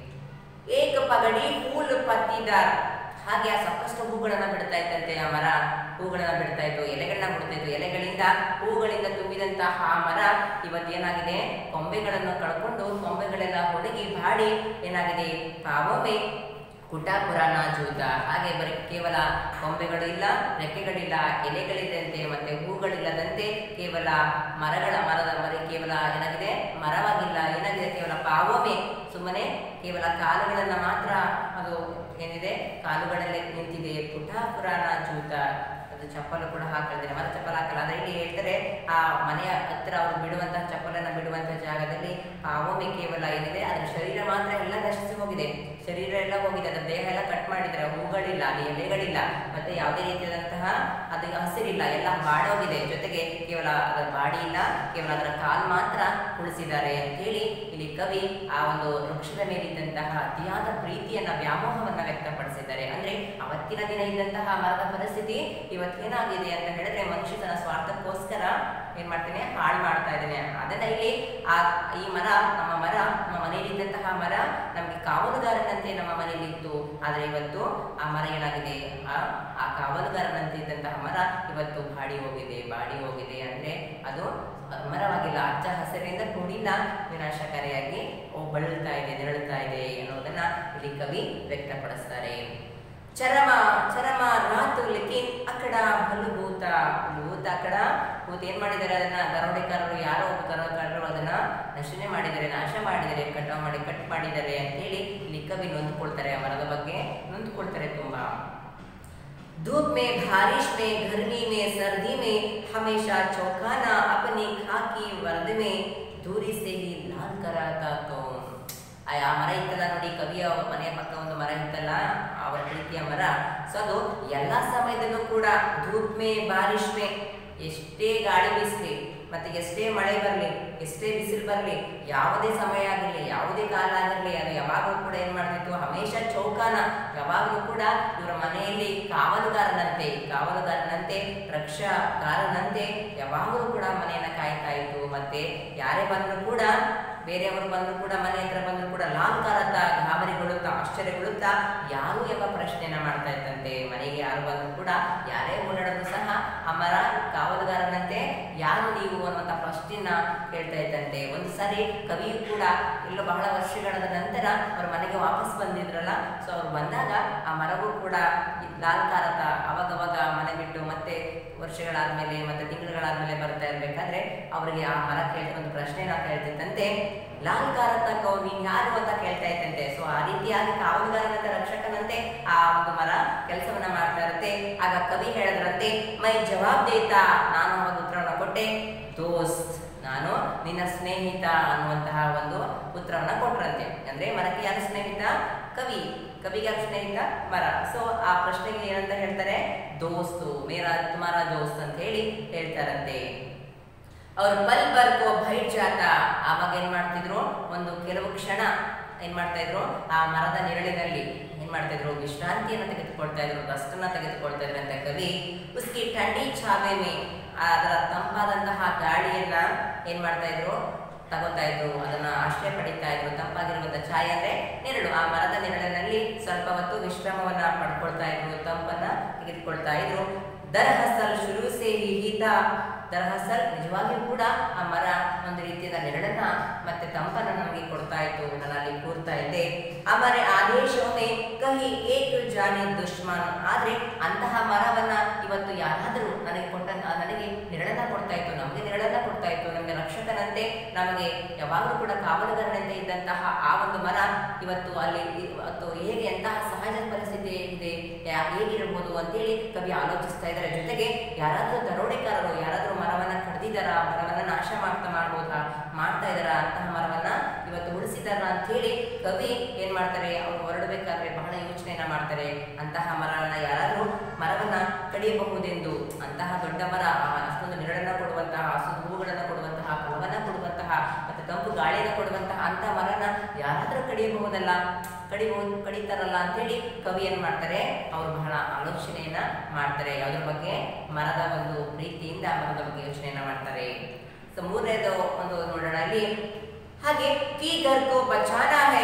ಏಕ ಪಗಡಿ ಹೂಲು ಪತ್ತಿದಾರ್ ಹಾಗೆ ಆ ಸಾಕಷ್ಟು ಹೂಗಳನ್ನ ಬಿಡ್ತಾ ಇತ್ತಂತೆ ಆ ಮರ ಹೂಗಳನ್ನ ಬಿಡ್ತಾ ಇತ್ತು ಎಲೆಗಳನ್ನ ಬಿಡ್ತಾ ಇತ್ತು ಎಲೆಗಳಿಂದ ಹೂಗಳಿಂದ ತುಂಬಿದಂತಹ ಆ ಮರ ಇವತ್ತೇನಾಗಿದೆ ಕೊಂಬೆಗಳನ್ನು ಕಳ್ಕೊಂಡು ಕೊಂಬೆಗಳೆಲ್ಲ ಒಣಗಿ ಬಾಡಿ ಏನಾಗಿದೆ ಪಾವಮೆ ಕುಟಾಪುರಾಣ ಜೂತ ಹಾಗೆ ಬರೀ ಕೇವಲ ಕೊಂಬೆಗಳು ಇಲ್ಲ ರೆಕ್ಕೆಗಳಿಲ್ಲ ಎಲೆಗಳಿದ್ದಂತೆ ಮತ್ತೆ ಹೂಗಳಿಲ್ಲದಂತೆ ಕೇವಲ ಮರಗಳ ಮರದ ಮರಿ ಕೇವಲ ಏನಾಗಿದೆ ಮರವಾಗಿಲ್ಲ ಏನಾಗಿದೆ ಕೇವಲ ಪಾವಮೆ ಸುಮ್ಮನೆ ಕೇವಲ ಕಾಲುಗಳನ್ನ ಮಾತ್ರ ಅದು ಏನಿದೆ ಕಾಲುಗಳಲ್ಲೇ ನಿಂತಿದೆ ಪುಟಾಪುರಾಣ ಜೂತ ಅದು ಚಪ್ಪಲು ಕೂಡ ಹಾಕಿದ್ರೆ ಮರ ಚಪ್ಪಲ್ ಹಾಕಲ್ಲ ಆದ್ರೆ ಇಲ್ಲಿ ಹೇಳ್ತಾರೆ ಆ ಮನೆಯ ಹತ್ತಿರ ಅವರು ಬಿಡುವಂತಹ ಚಪ್ಪಲನ್ನ ಬಿಡುವಂತಹ ಜಾಗದಲ್ಲಿ ಪಾವಮೆ ಕೇವಲ ಏನಿದೆ ಅದರ ಶರೀರ ಮಾತ್ರ ಎಲ್ಲ ನಶಿಸಿ ಹೋಗಿದೆ ಶರೀರ ಎಲ್ಲ ಹೋಗಿದೆ ಅದರ ದೇಹ ಎಲ್ಲ ಕಟ್ ಮಾಡಿದ್ರೆ ಹೂಗಳಿಲ್ಲ ಅಲ್ಲಿ ಎಲೆಗಳಿಲ್ಲ ಮತ್ತೆ ಯಾವುದೇ ರೀತಿಯಾದಂತಹ ಅದು ಹಸಿರಿಲ್ಲ ಎಲ್ಲ ಬಾಡೋಗಿದೆ ಜೊತೆಗೆ ಕೇವಲ ಅದರ ಬಾಡಿ ಇಲ್ಲ ಕೇವಲ ಅದರ ಕಾಲು ಮಾತ್ರ ಉಳಿಸಿದ್ದಾರೆ ಅಂತ ಹೇಳಿ ಇಲ್ಲಿ ಕವಿ ಆ ಒಂದು ವೃಕ್ಷದ ಮೇಲಿದ್ದಂತಹ ಅತಿಯಾದ ಪ್ರೀತಿಯನ್ನ ವ್ಯಾಮೋಹವನ್ನ ವ್ಯಕ್ತಪಡಿಸಿದ್ದಾರೆ ಅಂದ್ರೆ ಅವತ್ತಿನ ದಿನ ಇದ್ದಂತಹ ಮರದ ಪರಿಸ್ಥಿತಿ ಇವತ್ತೇನಾಗಿದೆ ಅಂತ ಹೇಳಿದ್ರೆ ಮನುಷ್ಯ ತನ್ನ ಸ್ವಾರ್ಥಕ್ಕೋಸ್ಕರ ಏನ್ ಮಾಡ್ತಾನೆ ಹಾಳು ಮಾಡ್ತಾ ಇದ್ದಾನೆ ಅದನ್ನ ಇಲ್ಲಿ ಆ ಈ ಮರ ನಮ್ಮ ಮರ ನಮ್ಮ ಮನೆಯಲ್ಲಿದ್ದಂತಹ ಮರ ನಮ್ಗೆ ಕಾವಲುಗಾರನಂತೆ ನಮ್ಮ ಮನೆಯಲ್ಲಿ ಇತ್ತು ಆದ್ರೆ ಇವತ್ತು ಆ ಮರ ಏನಾಗಿದೆ ಆ ಆ ಕಾವಲುಗಾರನಂತೆ ಇದ್ದಂತಹ ಮರ ಇವತ್ತು ಬಾಡಿ ಹೋಗಿದೆ ಬಾಡಿ ಹೋಗಿದೆ ಅಂದ್ರೆ ಅದು ಮರವಾಗಿಲ್ಲ ಹಚ್ಚ ಹಸಿರಿನಿಂದ ಕೂಡಿಲ್ಲ ವಿನಾಶಕಾರಿಯಾಗಿ ಓ ಬಳಲ್ತಾ ಇದೆ ನೆರಳುತ್ತಾ ಇದೆ ಅನ್ನೋದನ್ನ ಇಲ್ಲಿ ಕವಿ ವ್ಯಕ್ತಪಡಿಸ್ತಾರೆ ಚರಮ ಚರಮ ರಾತು ಲಿಖಿನ್ ಅಕಡ ಬಲುಭೂತ ಬಲುಭೂತ ಅಕಡ ಭೂತ ಏನ್ ಮಾಡಿದ್ದಾರೆ ಅದನ್ನ ದರೋಡೆಕಾರರು ಯಾರೋ ಒಬ್ಬ ದರೋಡೆಕಾರರು ಅದನ್ನ ನಶನೆ ಮಾಡಿದ್ದಾರೆ ನಾಶ ಮಾಡಿದ್ದಾರೆ ಕಟಾವ್ ಮಾಡಿ ಕಟ್ ಮಾಡಿದ್ದಾರೆ ಅಂತ ಹೇಳಿ ಇಲ್ಲಿ ಕವಿ ನೊಂದ್ಕೊಳ್ತಾರೆ ಆ ಮರದ ಬಗ್ಗೆ ನೊಂದ್ಕೊಳ್ತಾರೆ ತುಂಬಾ धूप में बारिश में गर्मी में सर्दी में हमेशा चौंकाना अपनी खाकी वर्द में दूरी से ही लाल कराता तो ಆ ಆ ಮರ ಇತ್ತಲ್ಲ ನೋಡಿ ಕವಿಯ ಮನೆಯ ಪಕ್ಕ ಒಂದು ಮರ ಇತ್ತಲ್ಲ ಅವರ ಪ್ರೀತಿಯ ಮರ ಸೊ ಅದು ಎಲ್ಲ ಸಮಯದಲ್ಲೂ ಕೂಡ ಧೂಪ್ ಮೇ ಬಾರಿಶ್ ಮೇ ಎಷ್ಟೇ ಗಾಳಿ ಬೀಸಲಿ ಮತ್ತೆ ಎಷ್ಟೇ ಮಳೆ ಬರಲಿ ಎಷ್ಟೇ ಬಿಸಿಲು ಬರಲಿ ಯಾವುದೇ ಸಮಯ ಆಗಿರಲಿ ಯಾವುದೇ ಕಾಲ ಆಗಿರಲಿ ಅದು ಯಾವಾಗಲೂ ಕೂಡ ಏನ್ ಮಾಡ್ತಿತ್ತು ಹಮೇಶ ಚೌಕಾನ ಯಾವಾಗಲೂ ಕೂಡ ಇವರ ಮನೆಯಲ್ಲಿ ಕಾವಲುಗಾರನಂತೆ ಕಾವಲುಗಾರನಂತೆ ರಕ್ಷಾಗಾರನಂತೆ ಯಾವಾಗಲೂ ಕೂಡ ಮನೆಯನ್ನ ಕಾಯ್ತಾ ಇತ್ತು ಮತ್ತೆ ಯಾರೇ ಬಂದರೂ ಕೂಡ ಬೇರೆಯವರು ಬಂದರೂ ಕೂಡ ಮನೆ ಹತ್ರ ಬಂದರೂ ಕೂಡ ಲಾಲ್ಕಾರತ ಗಾಬರಿಗೊಳ್ಳುತ್ತಾ ಆಶ್ಚರ್ಯಗೊಳ್ಳುತ್ತಾ ಯಾರು ಎಂಬ ಪ್ರಶ್ನೆಯನ್ನ ಮಾಡ್ತಾ ಇತ್ತಂತೆ ಮನೆಗೆ ಯಾರು ಬಂದರೂ ಕೂಡ ಯಾರೇ ಓಡಾಡೋದು ಸಹ ಆ ಮರ ಕಾವಲುಗಾರನಂತೆ ಯಾರು ನೀವು ಅನ್ನುವಂಥ ಪ್ರಶ್ನೆಯನ್ನ ಕೇಳ್ತಾ ಇದ್ದಂತೆ ಒಂದು ಸಾರಿ ಕವಿಯು ಕೂಡ ಎಲ್ಲೋ ಬಹಳ ವರ್ಷಗಳ ನಂತರ ಅವ್ರ ಮನೆಗೆ ವಾಪಸ್ ಬಂದಿದ್ರಲ್ಲ ಸೊ ಅವ್ರು ಬಂದಾಗ ಆ ಮರವೂ ಕೂಡ ಲಾಲ್ಕಾರತ ಅವಾಗವಾಗ ಮನೆ ಬಿಟ್ಟು ಮತ್ತೆ ವರ್ಷಗಳಾದ್ಮೇಲೆ ಮತ್ತೆ ತಿಂಗಳುಗಳಾದ್ಮೇಲೆ ಬರ್ತಾ ಇರ್ಬೇಕಾದ್ರೆ ಅವರಿಗೆ ಆ ಮರ ಕೇಳ್ತಾ ಒಂದು ಪ್ರಶ್ನೆನ ಕೇಳ್ತಿತ್ತಂತೆ ಲಾಲ್ಕಾರತ ಕೌ ನೀನ್ ಯಾರು ಅಂತ ಕೇಳ್ತಾ ಇತ್ತಂತೆ ಸೊ ಆ ರೀತಿಯಾಗಿ ಕಾವಲುಗಾರನಂತೆ ರಕ್ಷಕನಂತೆ ಆ ಒಂದು ಮರ ಕೆಲಸವನ್ನ ಮಾಡ್ತಾ ಇರುತ್ತೆ ಆಗ ಕವಿ ಹೇಳಿದ್ರಂತೆ ಮೈ ಜವಾಬ್ ದೇತಾ ನಾನು ಅವಾಗ ಉತ್ತರವನ್ನ ಕೊಟ್ಟೆ ದೋಸ್ತ್ ನಾನು ನಿನ್ನ ಸ್ನೇಹಿತ ಅನ್ನುವಂತಹ ಒಂದು ಉತ್ತರವನ್ನ ಕೊಟ್ರಂತೆ ಅಂದ್ರೆ ಮರಕ್ಕೆ ಯಾರು ಸ್ನೇಹಿತ ಕವಿ ಕವಿಗೆ ಯಾರು ಸ್ನೇಹಿತ ಮರ ಸೊ ಆ ಪ್ರಶ್ನೆಗೆ ಏನಂತ ಹೇಳ್ತಾರೆ ದೋಸ್ತು ಮೇರಾ ತುಮಾರ ದೋಸ್ತ್ ಅಂತ ಹೇಳಿ ಹೇಳ್ತಾರಂತೆ ಅವ್ರು ಪಲ್ ಬರ್ಕೋ ಬೈಟ್ ಜಾತ ಆವಾಗ ಏನ್ ಮಾಡ್ತಿದ್ರು ಒಂದು ಕೆಲವು ಕ್ಷಣ ಏನ್ ಮಾಡ್ತಾ ಇದ್ರು ಆ ಮರದ ನೆರಳಿನಲ್ಲಿ ಏನ್ ಮಾಡ್ತಾ ಇದ್ರು ವಿಶ್ರಾಂತಿಯನ್ನು ತೆಗೆದುಕೊಳ್ತಾ ಇದ್ರು ರಸ್ತನ್ನ ತೆಗೆದುಕೊಳ್ತಾ ಇದ್ರಂತೆ ಕವಿ ಉಸ್ಕಿ ಟಂಡಿ ಛಾವೆ ಮೇ ಅದರ ತಂಪಾದಂತಹ ಗಾಳಿಯನ್ನ ಏನ್ ಮಾಡ್ತಾ ಇದ್ರು ತಗೋತಾ ಇದ್ರು ಅದನ್ನ ಆಶ್ರಯ ಪಡಿತಾ ಇದ್ರು ತಂಪಾಗಿರುವಂತಹ ಛಾಯೆ ಅಂದ್ರೆ ನೆರಳು ಆ ಮರದ ನೆರಳಿನಲ್ಲಿ ಸ್ವಲ್ಪ ಹೊತ್ತು ವಿಶ್ರಾಮವನ್ನ ಪಡ್ಕೊಳ್ತಾ ಇದ್ರು ತಂಪನ್ನ ತೆಗೆದುಕೊಳ್ತಾ ಇದ್ರು ದರಹಸಲ್ ಶುರು ಸೇ ಹಿ ಹಿತ ದರಹಸಲ್ ನಿಜವಾಗಿಯೂ ಕೂಡ ಆ ಮರ ಒಂದು ರೀತಿಯಾದ ನೆರಳನ್ನ ಮತ್ತೆ ತಂಪನ್ನ ನಮಗೆ ಕೊಡ್ತಾ ಇತ್ತು ನಾನು ಅಲ್ಲಿ ಕೂರ್ತಾ ಇದ್ದೆ ಆಮೇಲೆ ಆದೇಶವೇ ಕಹಿ ಏಕ್ ಜಾನೆ ದುಶ್ಮನ್ ಆದ್ರೆ ಅಂತಹ ಮರವನ್ನ ಇವತ್ತು ಯಾರಾದರೂ ನನಗೆ ಕೊಟ್ಟ ನನಗೆ ನೆರಳನ್ನ ಕೊಡ್ತಾ ಇತ್ತು ನಮಗೆ ನೆರಳನ್ನ ಕೊಡ್ತಾ ಇತ್ತು ನಮಗೆ ರಕ್ಷಕನಂತೆ ನಮಗೆ ಯಾವಾಗಲೂ ಕೂಡ ಕಾವಲುಗಾರನಂತೆ ಇದ್ದಂತಹ ಆ ಒಂದು ಮರ ಇವತ್ತು ಅಲ್ಲಿ ಇವತ್ತು ಹೇಗೆ ಎಂತಹ ಸಹಜ ಪರಿಸ್ಥಿತಿ ಇದೆ ಯಾ- ಹೇಗಿರಬಹುದು ಅಂತೇಳಿ ಕವಿ ಆಲೋಚಿಸ್ತಾ ಇದ್ದಾರೆ ಜೊತೆಗೆ ಯಾರಾದರೂ ದರೋಡೆಕಾರರು ಯಾರಾದರೂ ಮರವನ್ನ ಕಡ್ದಿದಾರ ಮರವನ್ನ ನಾಶ ಮಾಡ್ತಾ ಮಾಡ್ಬೋದಾ ಮಾಡ್ತಾ ಇದಾರ ಅಂತಹ ಮರವನ್ನ ಇವತ್ತು ಉಳಿಸಿದಾರ ಅಂತ ಹೇಳಿ ಕವಿ ಏನ್ ಮಾಡ್ತಾರೆ ಅವ್ರು ಹೊರಡಬೇಕಾದ್ರೆ ಬಹಳ ಯೋಚನೆಯನ್ನ ಮಾಡ್ತಾರೆ ಅಂತಹ ಮರವನ್ನ ಯಾರಾದರೂ ಮರವನ್ನ ಕಡಿಯಬಹುದೆಂದು ಅಂತಹ ದೊಡ್ಡ ಮರ ಆ ಅಷ್ಟೊಂದು ನೆರಳನ್ನ ಕೊಡುವಂತಹ ಅಷ್ಟೊಂದು ಹೂವುಗಳನ್ನ ಕೊಡುವಂತಹ ಫಲವನ್ನ ಕೊಡುವಂತಹ ಮತ್ತೆ ತಂಪು ಗಾಳಿಯನ್ನು ಕೊಡುವಂತಹ ಅಂತಹ ಮರನ ಯಾರಾದರೂ ಕಡಿಯಬಹುದಲ್ಲ ಕಡಿಬಹುದು ಕಡಿತಾರಲ್ಲ ಅಂತೇಳಿ ಕವಿ ಏನ್ ಮಾಡ್ತಾರೆ ಅವರು ಬಹಳ ಆಲೋಚನೆಯನ್ನ ಮಾಡ್ತಾರೆ ಯಾವ್ದ್ರ ಬಗ್ಗೆ ಮರದ ಒಂದು ಪ್ರೀತಿಯಿಂದ ಮರದ ಬಗ್ಗೆ ಯೋಚನೆಯನ್ನ ಮಾಡ್ತಾರೆ ಸೊ ಮೂರನೇದು ಒಂದು ನೋಡೋಣ ಇಲ್ಲಿ ಹಾಗೆ ಕಿ ಘರ್ ಕೋ ಬಚಾನಾ ಹೈ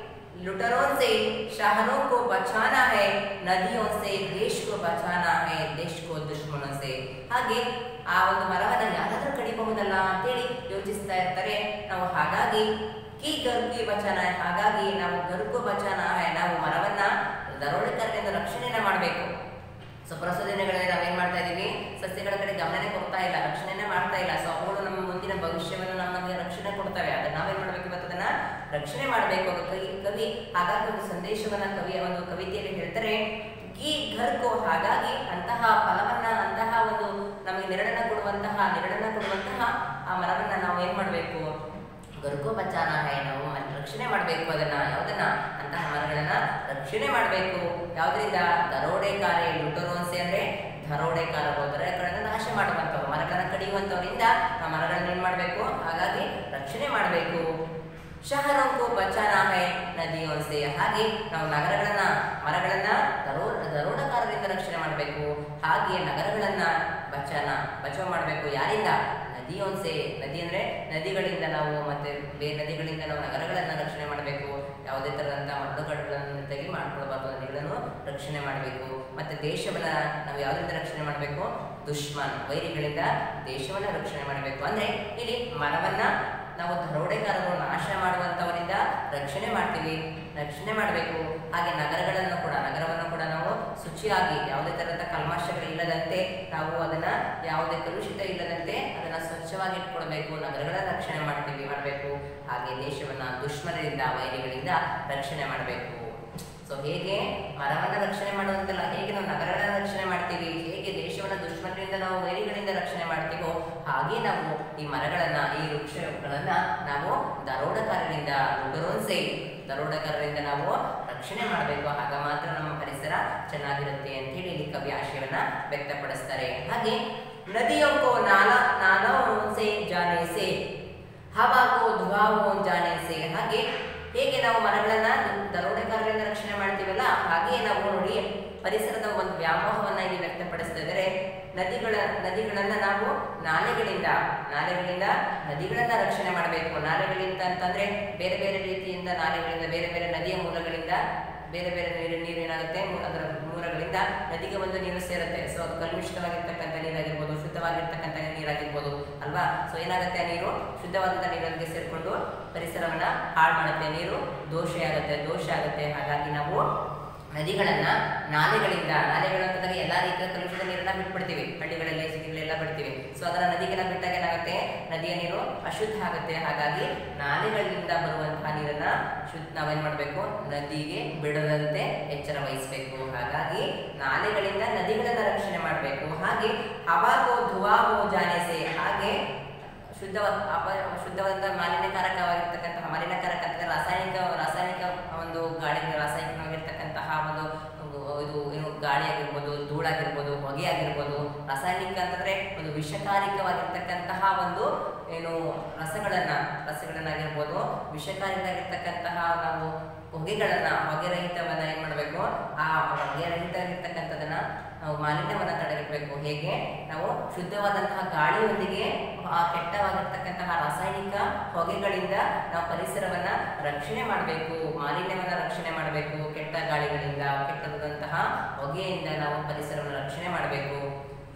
लुटेरों से शाहरों को बचाना है नदियों से देश को बचाना है देश को दुश्मनों से ಹಾಗೆ ಆ ಒಂದು ಮರವನ್ನ ಯಾರಾದ್ರೂ ಕಡಿಬಹುದಲ್ಲ ಅಂತೇಳಿ ಯೋಚಿಸ್ತಾ ಇರ್ತಾರೆ ನಾವು ಹಾಗಾಗಿ ಕಿ ಗರ್ಕಿ ಬಚಾನ ಹೈ, ಹಾಗಾಗಿ ನಾವು ಗರ್ಕು ಬಚಾನ ಹೈ, ನಾವು ಮರವನ್ನ ದರೋಡೆಕರರಿಂದ ರಕ್ಷಣೆಯನ್ನ ಮಾಡಬೇಕು ಸೊ ಪ್ರಸ್ತುತ ದಿನಗಳಲ್ಲಿ ನಾವೇನ್ ಮಾಡ್ತಾ ಇದೀವಿ ಸಸ್ಯಗಳ ಕಡೆ ಗಮನನೇ ಕೊಡ್ತಾ ಇಲ್ಲ ರಕ್ಷಣೆನೇ ಮಾಡ್ತಾ ಇಲ್ಲ ಸೊ ಅವುಗಳು ನಮ್ಮ ಮುಂದಿನ ಭವಿಷ್ಯವನ್ನು ನಮಗೆ ರಕ್ಷಣೆ ಕೊಡ್ತವೆ ಅದನ್ನ ನಾವೇನ್ ಮಾಡ್ಬೇಕು ಇವತ್ತು ಅದನ್ನ ರಕ್ಷಣೆ ಮಾಡಬೇಕು ಕವಿ ಕವಿ ಹಾಗಾಗಿ ಒಂದು ಸಂದೇಶವನ್ನ ಕವಿಯ ಒಂದು ಕವಿತೆಯಲ್ಲಿ ಹೇಳ್ತಾರೆ ಈ ಘರ್ಕೋ ಹಾಗಾಗಿ ಅಂತಹ ಫಲವನ್ನ ಅಂತಹ ಒಂದು ನಮಗೆ ನೆರಳನ್ನ ಕೊಡುವಂತಹ ನೆರಳನ್ನ ಕೊಡುವಂತಹ ಆ ಮರವನ್ನ ನಾವು ಏನ್ ಮಾಡ್ಬೇಕು ಗರ್ಗೋ ಬಚಾನ ಹೈ ನಾವು ಮ- ರಕ್ಷಣೆ ಮಾಡಬೇಕು ಅದನ್ನ ಯಾವುದನ್ನ ಅಂತಹ ಮರಗಳನ್ನ ರಕ್ಷಣೆ ಮಾಡಬೇಕು ಯಾವ್ದ್ರಿಂದ ದರೋಡೆಕಾರೆ ಲುಟೋರೋನ್ಸೆ ಅಂದ್ರೆ ದರೋಡೆಕಾರರು ದರೋಡೆಕಾರರನ್ನ ನಾಶ ಮಾಡುವಂಥವ್ರು ಮರಗಳನ್ನ ಕಡಿಯುವಂಥವರಿಂದ ಆ ಮರಗಳನ್ನ ಏನ್ ಮಾಡಬೇಕು ಹಾಗಾಗಿ ರಕ್ಷಣೆ ಮಾಡಬೇಕು ಶಹರೋಕ್ಕೂ ಬಚಾನಾ ಹೈ ನದಿಯೋನ್ಸೆ ಹಾಗೆ ನಾವು ನಗರಗಳನ್ನ ಮರಗಳನ್ನ ದರೋ ದರೋಡಕಾರರಿಂದ ರಕ್ಷಣೆ ಮಾಡಬೇಕು ಹಾಗೆ ನಗರಗಳನ್ನ ಬಚಾನ ಬಚಾವ್ ಮಾಡಬೇಕು ಯಾರಿಂದ ನದಿಯೋನ್ಸೆ ನದಿ ಅಂದ್ರೆ ನದಿಗಳಿಂದ ನಾವು ಮತ್ತೆ ಬೇರೆ ನದಿಗಳಿಂದ ನಾವು ನಗರಗಳನ್ನ ರಕ್ಷಣೆ ಮಾಡಬೇಕು ಯಾವುದೇ ತರದಂತ ಮರಳುಗಳನ್ನು ತೆಗಿ ಮಾಡ್ಕೊಳ್ಬಾರ್ದು ನದಿಗಳನ್ನು ರಕ್ಷಣೆ ಮಾಡಬೇಕು ಮತ್ತೆ ದೇಶವನ್ನ ನಾವು ಯಾವುದರಿಂದ ರಕ್ಷಣೆ ಮಾಡಬೇಕು ದುಶ್ಮನ್ ವೈರಿಗಳಿಂದ ದೇಶವನ್ನ ರಕ್ಷಣೆ ಮಾಡಬೇಕು ಅಂದ್ರೆ ಇಲ್ಲಿ ಮರವನ್ನ ನಾವು ದರೋಡೆಗಾರರು ನಾಶ ಮಾಡುವಂತವರಿಂದ ರಕ್ಷಣೆ ಮಾಡ್ತೀವಿ ರಕ್ಷಣೆ ಮಾಡಬೇಕು ಹಾಗೆ ನಗರಗಳನ್ನು ಕೂಡ ನಗರವನ್ನು ಕೂಡ ನಾವು ಶುಚಿಯಾಗಿ ಯಾವುದೇ ತರಹದ ಕಲ್ಮಶಗಳಿಲ್ಲದಂತೆ ನಾವು ಅದನ್ನ ಯಾವುದೇ ಕಲುಷಿತ ಇಲ್ಲದಂತೆ ಅದನ್ನ ಸ್ವಚ್ಛವಾಗಿ ಇಟ್ಕೊಳ್ಬೇಕು ನಗರಗಳ ರಕ್ಷಣೆ ಮಾಡ್ತೀವಿ ಮಾಡಬೇಕು ಹಾಗೆ ದೇಶವನ್ನ ದುಶ್ಮನರಿಂದ ವೈರಿಗಳಿಂದ ರಕ್ಷಣೆ ಮಾಡಬೇಕು ಸೊ ಹೇಗೆ ಮರವನ್ನ ರಕ್ಷಣೆ ಮಾಡುವಂತಲ್ಲ ಹೇಗೆ ನಾವು ನಗರಗಳ ರಕ್ಷಣೆ ಮಾಡ್ತೀವಿ ಹೇಗೆ ದೇಶವನ್ನ ದುಶ್ಮನರಿಂದ ನಾವು ವೈರಿಗಳಿಂದ ರಕ್ಷಣೆ ಮಾಡ್ತೀವೋ ಹಾಗೆ ನಾವು ಈ ಮರಗಳನ್ನ ಈ ವೃಕ್ಷಗಳನ್ನ ನಾವು ದರೋಡಕಾರರಿಂದ ಲುಟರೋನ್ಸೆ ದರೋಡಕಾರರಿಂದ ನಾವು ರಕ್ಷಣೆ ಮಾಡಬೇಕು ಆಗ ಮಾತ್ರ ನಮ್ಮ ಪರಿಸರ ಚೆನ್ನಾಗಿರುತ್ತೆ ಅಂತ ಹೇಳಿ ಇಲ್ಲಿ ಕವಿ ಆಶಯವನ್ನ ವ್ಯಕ್ತಪಡಿಸ್ತಾರೆ ಹಾಗೆ ನದಿಯೋ ಕೋ ನಾಲಾ ನಾಲಾ ಸೆ ಜಾನೆ ಸೆ ಹವಾ ಕೋ ಧುವಾ ಹೋ ಜಾನೆ ಸೆ ಹಾಗೆ ಹೇಗೆ ನಾವು ಮರಗಳನ್ನ ದರೋಡೆಕಾರರಿಂದ ರಕ್ಷಣೆ ಮಾಡ್ತೀವಲ್ಲ ಹಾಗೆಯೇ ನಾವು ನೋಡಿ ಪರಿಸರದ ಒಂದು ವ್ಯಾಮೋಹವನ್ನ ಇಲ್ಲಿ ವ್ಯಕ್ತಪಡಿಸ್ತಾ ಇದ್ದಾರೆ ನದಿಗಳ ನದಿಗಳನ್ನ ನಾವು ನಾಲೆಗಳಿಂದ ನಾಲೆಗಳಿಂದ ನದಿಗಳನ್ನ ರಕ್ಷಣೆ ಮಾಡಬೇಕು ನಾಲೆಗಳಿಂದ ಅಂತಂದ್ರೆ ಬೇರೆ ಬೇರೆ ರೀತಿಯಿಂದ ನಾಲೆಗಳಿಂದ ಬೇರೆ ಬೇರೆ ನದಿಯ ಮೂಲಗಳಿಂದ ಬೇರೆ ಬೇರೆ ನೀರು ನೀರು ಏನಾಗುತ್ತೆ ಮೂ- ಅದರ ಮೂಲಗಳಿಂದ ನದಿಗೆ ಒಂದು ನೀರು ಸೇರುತ್ತೆ ಸೊ ಅದು ಕಲುಷಿತವಾಗಿರ್ತಕ್ಕಂಥ ನೀರಾಗಿರ್ಬೋದು ಶುದ್ಧವಾಗಿರ್ತಕ್ಕಂಥ ನೀರಾಗಿರ್ಬೋದು ಅಲ್ವಾ ಸೊ ಏನಾಗುತ್ತೆ ಆ ನೀರು ಶುದ್ಧವಾದಂಥ ನೀರಿಗೆ ಸೇರಿಕೊಂಡು ಪರಿಸರವನ್ನ ಹಾಳು ಮಾಡುತ್ತೆ ನೀರು ದೋಷ ಆಗುತ್ತೆ ದೋಷ ಆಗುತ್ತೆ ಹಾಗಾಗಿ ನಾವು ನದಿಗಳನ್ನ ನಾಲೆಗಳಿಂದ ನಾಲೆಗಳು ಅಂತಂದಾಗ ಎಲ್ಲಾ ರೀತಿಯ ಕಲುಷಿತ ನೀರನ್ನ ಬಿಟ್ಬಿಡ್ತೀವಿ ಹಳ್ಳಿಗಳಲ್ಲಿ ಸಿಟಿಗಳೆಲ್ಲ ಬಿಡ್ತೀವಿ ಸೊ ಅದರ ನದಿಗೆಲ್ಲ ಬಿಟ್ಟಾಗ ಏನಾಗುತ್ತೆ ನದಿಯ ನೀರು ಅಶುದ್ಧ ಆಗುತ್ತೆ ಹಾಗಾಗಿ ನಾಲೆಗಳಿಂದ ಬರುವಂತಹ ನೀರನ್ನ ಶುದ್ಧ ನಾವೇನ್ ಮಾಡ್ಬೇಕು ನದಿಗೆ ಬಿಡದಂತೆ ಎಚ್ಚರ ವಹಿಸಬೇಕು ಹಾಗಾಗಿ ನಾಲೆಗಳಿಂದ ನದಿಗಳನ್ನ ರಕ್ಷಣೆ ಮಾಡಬೇಕು ಹಾಗೆ ಹವಾಗೋ ಧುವಾಗೋ ಜಾನೆಸೆ ಹಾಗೆ ಶುದ್ಧ ಅಪ ಶುದ್ಧವಾದ ಮಾಲಿನ್ಯಕಾರಕವಾಗಿರ್ತಕ್ಕಂತಹ ಮಾಲಿನ್ಯಕಾರಕ ಅಂತಂದ್ರೆ ರಾಸಾಯನಿಕ ರಾಸಾಯನಿಕ ಒಂದು ಗಾಳಿ ರಾಸಾಯನಿಕವಾಗಿರ್ತಕ್ಕಂತಹ ಒಂದು ಒಂದು ಇದು ಏನು ಗಾಳಿ ಆಗಿರ್ಬೋದು ಧೂಳಾಗಿರ್ಬೋದು ಹೊಗೆ ಆಗಿರ್ಬೋದು ರಾಸಾಯನಿಕ ಅಂತಂದ್ರೆ ಒಂದು ವಿಷಕಾರಿಕವಾಗಿರ್ತಕ್ಕಂತಹ ಒಂದು ಏನು ರಸಗಳನ್ನ ರಸಗಳನ್ನಾಗಿರ್ಬೋದು ವಿಷಕಾರಿಯಾಗಿರ್ತಕ್ಕಂತಹ ನಾವು ಹೊಗೆಗಳನ್ನ ಹೊಗೆ ರಹಿತವನ್ನ ಏನ್ ಮಾಡಬೇಕು ಆ ಹೊಗೆ ರಹಿತವಾಗಿರ್ತಕ್ಕಂಥದನ್ನ ನಾವು ಮಾಲಿನ್ಯವನ್ನ ತಡೆಗಟ್ಟಬೇಕು ಹೇಗೆ ನಾವು ಶುದ್ಧವಾದಂತಹ ಗಾಳಿಯೊಂದಿಗೆ ಆ ಕೆಟ್ಟವಾಗಿರ್ತಕ್ಕಂತಹ ರಾಸಾಯನಿಕ ಹೊಗೆಗಳಿಂದ ನಾವು ಪರಿಸರವನ್ನ ರಕ್ಷಣೆ ಮಾಡಬೇಕು ಮಾಲಿನ್ಯವನ್ನ ರಕ್ಷಣೆ ಮಾಡಬೇಕು ಕೆಟ್ಟ ಗಾಳಿಗಳಿಂದ ಕೆಟ್ಟದಂತಹ ಹೊಗೆಯಿಂದ ನಾವು ಪರಿಸರವನ್ನು ರಕ್ಷಣೆ ಮಾಡಬೇಕು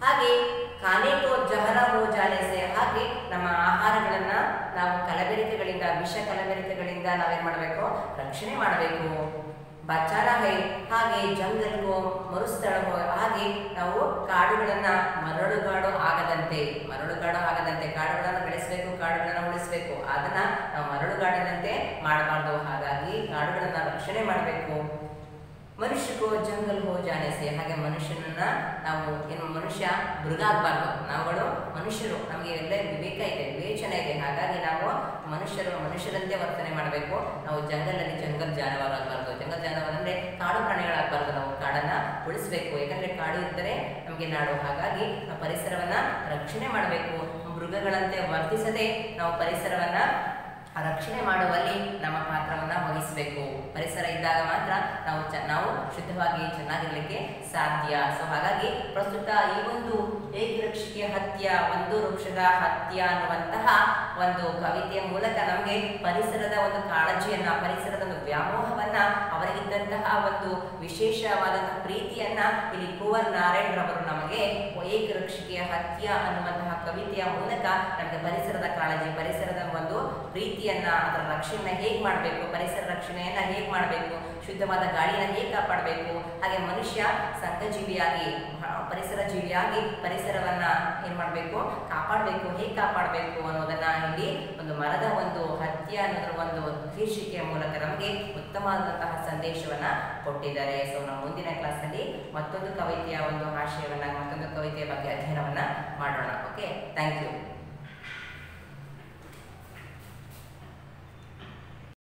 ಹಾಗೆ ಕಾನೇಕೋ ಜಹರ ಹೋ ಜಾಲೆಸೆ ಹಾಗೆ ನಮ್ಮ ಆಹಾರಗಳನ್ನ ನಾವು ಕಲಬೆರಕೆಗಳಿಂದ ವಿಷ ಕಲಬೆರಕೆಗಳಿಂದ ನಾವೇನ್ ಮಾಡಬೇಕು ರಕ್ಷಣೆ ಮಾಡಬೇಕು ಬಚಾರ ಹೈ ಹಾಗೆ ಜಂಗಲ್ಗೋ ಮರುಸ್ಥಳಗೋ ಹಾಗೆ ನಾವು ಕಾಡುಗಳನ್ನ ಮರಳುಗಾಡು ಆಗದಂತೆ ಮರಳುಗಾಡು ಆಗದಂತೆ ಕಾಡುಗಳನ್ನು ಬೆಳೆಸಬೇಕು ಕಾಡುಗಳನ್ನ ಉಳಿಸಬೇಕು ಅದನ್ನ ನಾವು ಮರಳುಗಾಡಿನಂತೆ ಮಾಡಬಾರ್ದು ಹಾಗಾಗಿ ಕಾಡುಗಳನ್ನ ರಕ್ಷಣೆ ಮಾಡಬೇಕು ಮನುಷ್ಯಗೂ ಜಂಗಲ್ ಹೋ ಜಾನೆಸೆ ಹಾಗೆ ಮನುಷ್ಯನನ್ನ ನಾವು ಏನು ಮನುಷ್ಯ ಮೃಗ ಆಗ್ಬಾರ್ದು ನಾವುಗಳು ಮನುಷ್ಯರು ನಮಗೆ ಎಲ್ಲ ವಿವೇಕ ಇದೆ ವಿವೇಚನೆ ಇದೆ ಹಾಗಾಗಿ ನಾವು ಮನುಷ್ಯರು ಮನುಷ್ಯರಂತೆ ವರ್ತನೆ ಮಾಡಬೇಕು ನಾವು ಜಂಗಲಲ್ಲಿ ಜಂಗಲ್ ಜಾನುವಾರು ಆಗಬಾರ್ದು ಜಂಗಲ್ ಜಾನುವಾರು ಅಂದ್ರೆ ಕಾಡು ಪ್ರಾಣಿಗಳಾಗಬಾರ್ದು ನಾವು ಕಾಡನ್ನ ಉಳಿಸ್ಬೇಕು ಯಾಕಂದ್ರೆ ಕಾಡು ಇದ್ದರೆ ನಮಗೆ ನಾಡು ಹಾಗಾಗಿ ನಾವು ಪರಿಸರವನ್ನ ರಕ್ಷಣೆ ಮಾಡಬೇಕು ಮೃಗಗಳಂತೆ ವರ್ತಿಸದೆ ನಾವು ಪರಿಸರವನ್ನ ರಕ್ಷಣೆ ಮಾಡುವಲ್ಲಿ ನಮ್ಮ ಪಾತ್ರವನ್ನ ವಹಿಸಬೇಕು ಪರಿಸರ ಇದ್ದಾಗ ಮಾತ್ರ ನಾವು ಚ ನಾವು ಶುದ್ಧವಾಗಿ ಚೆನ್ನಾಗಿರ್ಲಿಕ್ಕೆ ಸಾಧ್ಯ ಸೊ ಹಾಗಾಗಿ ಪ್ರಸ್ತುತ ಈ ಒಂದು ಏಕರಕ್ಷಿಕೆ ಹತ್ಯ ಒಂದು ವೃಕ್ಷದ ಹತ್ಯ ಅನ್ನುವಂತಹ ಒಂದು ಕವಿತೆಯ ಮೂಲಕ ನಮಗೆ ಪರಿಸರದ ಒಂದು ಕಾಳಜಿಯನ್ನ ಪರಿಸರದ ಒಂದು ವ್ಯಾಮೋಹವನ್ನ ಅವರಿಗಿದ್ದಂತಹ ಒಂದು ವಿಶೇಷವಾದಂತಹ ಪ್ರೀತಿಯನ್ನ ಇಲ್ಲಿ ಕುವರ್ ನಾರಾಯಣ್ ರವರು ನಮಗೆ ಏಕರಕ್ಷಿಕೆಯ ಹತ್ಯ ಅನ್ನುವಂತಹ ಕವಿತೆಯ ಮೂಲಕ ನಮಗೆ ಪರಿಸರದ ಕಾಳಜಿ ಪರಿಸರದ ಒಂದು ಪ್ರೀತಿಯನ್ನ ಅದರ ರಕ್ಷಣೆಯನ್ನ ಹೇಗೆ ಮಾಡಬೇಕು ಪರಿಸರ ರಕ್ಷಣೆಯನ್ನ ಹೇಗೆ ಮಾಡಬೇಕು ಶುದ್ಧವಾದ ಗಾಳಿಯನ್ನ ಹೇಗೆ ಕಾಪಾಡಬೇಕು ಹಾಗೆ ಮನುಷ್ಯ ಸಂಘಜೀವಿಯಾಗಿ ಆ, ಪರಿಸರ ಜೀವಿಯಾಗಿ ಪರಿಸರವನ್ನ ಏನ್ ಮಾಡಬೇಕು ಕಾಪಾಡಬೇಕು ಹೇಗೆ ಕಾಪಾಡಬೇಕು ಅನ್ನೋದನ್ನ ಇಲ್ಲಿ ಒಂದು ಮರದ ಒಂದು ಹತ್ಯೆ ಅನ್ನೋದ್ರ ಒಂದು ಶೀರ್ಷಿಕೆಯ ಮೂಲಕ ನಮಗೆ ಉತ್ತಮವಾದಂತಹ ಸಂದೇಶವನ್ನ ಕೊಟ್ಟಿದ್ದಾರೆ ಸೊ ನಾವು ಮುಂದಿನ ಕ್ಲಾಸಲ್ಲಿ ಮತ್ತೊಂದು ಕವಿತೆಯ ಒಂದು ಆಶಯವನ್ನ ಮತ್ತೊಂದು ಕವಿತೆಯ ಬಗ್ಗೆ ಅಧ್ಯಯನವನ್ನ ಮಾಡೋಣ ಓಕೆ ಥ್ಯಾಂಕ್ ಯು